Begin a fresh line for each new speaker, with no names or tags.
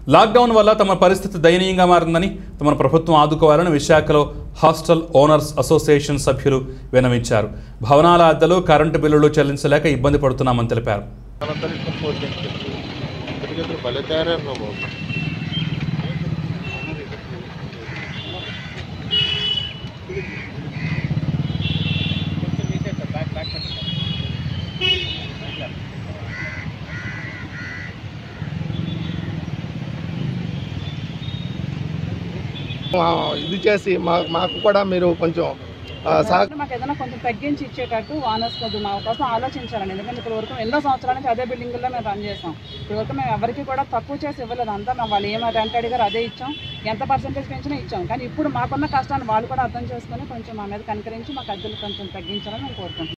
lockdown వల్ల తమ పరిస్థితి దయనీయంగా మారిందని తమను ప్రభుత్వం ఆదుకోవాలని విశాఖలో హాస్టల్ ఓనర్స్ అసోసియేషన్ సభ్యులు విన్నవించారు భవనాల అద్దెలు కరెంటు బిల్లులు చెల్లించలేక ఇబ్బంది పడుతున్నామని తెలిపారు
వాళ్ళందరూ ఇట్లా పోషించారు ఎందుకంటే భలే తయారయ్యారు బాబు
మా- ఇది చేసి మా మాకు కూడా మీరు కొంచెం ఆ, సహ
మాకు ఏదైనా కొంచెం తగ్గించి ఇచ్చేటట్టు వానర్స్ కొద్ది మా కోసం ఆలోచించాలండి ఎందుకంటే ఇప్పటి వరకు ఎన్నో సంవత్సరాల నుంచి అదే బిల్డింగ్లో మేము రన్ చేసాం ఇప్పటి వరకు మేము ఎవరికి కూడా తక్కువ చేసి ఇవ్వలేదు అంతా మేము వాళ్ళు ఏమైనా రెంట్ అడిగారు అదే ఇచ్చాం ఎంత పర్సెంటేజ్ పెంచినా ఇచ్చాం కానీ ఇప్పుడు మాకున్న కష్టాన్ని వాళ్ళు కూడా అర్థం చేసుకొని కొంచెం మా మీద కనికరించి మాకు అద్దెలు కొంచెం తగ్గించాలని మేము కోరుకుంటున్నాం